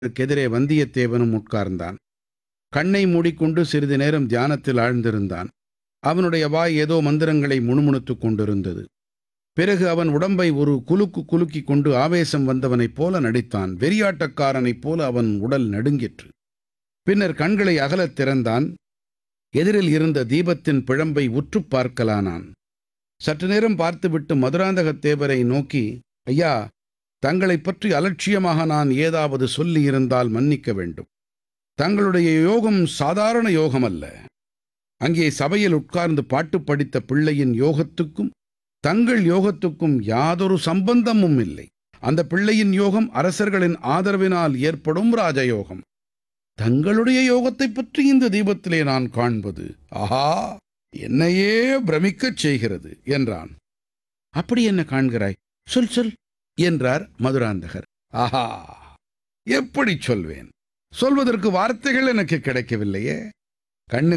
எதிரே வந்தியத்தேவனும் உட்கார்ந்தான் கண்ணை மூடிக்கொண்டு சிறிது நேரம் தியானத்தில் ஆழ்ந்திருந்தான் அவனுடைய வாய் ஏதோ மந்திரங்களை முணுமுணுத்துக் கொண்டிருந்தது பிறகு அவன் உடம்பை ஒரு குலுக்கு குலுக்கிக் கொண்டு ஆவேசம் வந்தவனைப் போல நடித்தான் வெறியாட்டக்காரனைப் போல அவன் உடல் நடுங்கிற்று பின்னர் கண்களை அகலத் திறந்தான் எதிரில் இருந்த தீபத்தின் பிழம்பை உற்றுப் பார்க்கலானான் சற்று நேரம் பார்த்துவிட்டு மதுராந்தகத் தேவரை நோக்கி ஐயா தங்களைப் பற்றி அலட்சியமாக நான் ஏதாவது சொல்லியிருந்தால் மன்னிக்க வேண்டும் தங்களுடைய யோகம் சாதாரண யோகம் அல்ல அங்கே சபையில் உட்கார்ந்து பாட்டு படித்த பிள்ளையின் யோகத்துக்கும் தங்கள் யோகத்துக்கும் யாதொரு சம்பந்தமும் இல்லை அந்த பிள்ளையின் யோகம் அரசர்களின் ஆதரவினால் ஏற்படும் ராஜயோகம் தங்களுடைய யோகத்தைப் பற்றி இந்த தீபத்திலே நான் காண்பது ஆஹா என்னையே பிரமிக்கச் செய்கிறது என்றான் அப்படி என்ன காண்கிறாய் சொல் சொல் என்றார் மதுராந்தகர் ஆஹா எப்படி சொல்வேன் சொல்வதற்கு வார்த்தைகள் எனக்கு கிடைக்கவில்லையே கண்ணு